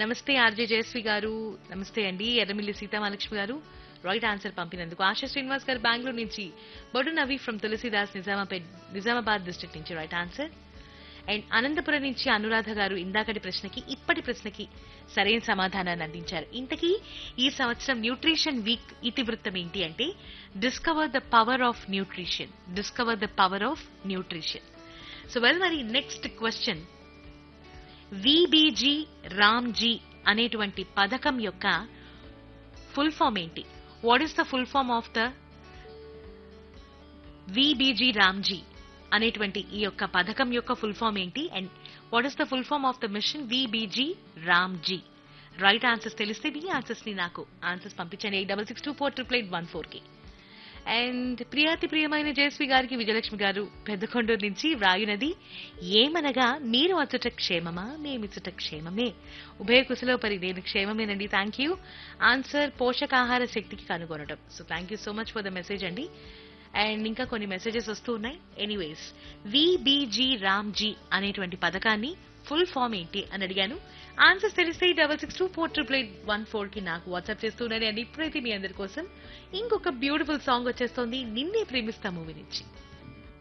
నమస్తే ఆర్జే జయశ్రీ గారు నమస్తే అండి ఎర్రమిల్లి సీతామహాలక్ష్మి గారు రైట్ ఆన్సర్ పంపినందుకు ఆశా శ్రీనివాస్ గారు బెంగళూరు నుంచి బొడు నవి ఫ్రమ్ తులసిదాస్ నిజామాబాద్ నిజామాబాద్ డిస్ట్రిక్ట్ నుంచి రైట్ ఆన్సర్ అండ్ అనంతపురం నుంచి అనురాధ గారు ఇందాకటి ప్రశ్నకి ఇప్పటి ప్రశ్నకి సరైన సమాధానాన్ని అందించారు ఇంతకీ ఈ సంవత్సరం న్యూట్రిషన్ వీక్ ఇతివృత్తం ఏంటి అంటే discover the power of nutrition discover the power of nutrition so well మరి నెక్స్ట్ క్వశ్చన్ విబిజి రామ్జీ అనేటువంటి పథకం యొక్క ఫుల్ ఫామ్ ఏంటి what is the full form of the VBG Ramji అనేటువంటి ఈ యొక్క పథకం యొక్క ఫుల్ ఫామ్ ఏంటి and what is the full form of the mission VBG Ramji right answers తెలిస్తే మీ ఆన్సర్స్ ని నాకు ఆన్సర్స్ పంపించండి eight double six two four triple eight one four కి అండ్ ప్రియాతి ప్రియమైన జయశ్రీ గారికి విజయలక్ష్మి గారు పెద్దకొండూరు నుంచి వ్రాయునది ఏమనగా మీరు అచ్చుట క్షేమమా మేమిచ్చుట క్షేమమే ఉభయ కుశలో పరి నేను క్షేమమేనండి థ్యాంక్ యూ ఆన్సర్ పోషకాహార శక్తికి కనుగొనడం so thank you so much for the message అండి అండ్ ఇంకా కొన్ని మెసేజెస్ వస్తూ ఉన్నాయి ఎనీవేస్ విబిజి రామ్జీ అనేటువంటి పథకాన్ని ఫుల్ ఫామ్ ఏంటి అని అడిగాను ఆన్సర్స్ తెలిస్తే double six two four triple eight one four కి నాకు వాట్సాప్ చేస్తున్నాను అండ్ ఇప్పుడైతే మీ అందరి కోసం ఇంకొక బ్యూటిఫుల్ సాంగ్ వచ్చేస్తోంది నిన్నే ప్రేమిస్తా మూవీ నుంచి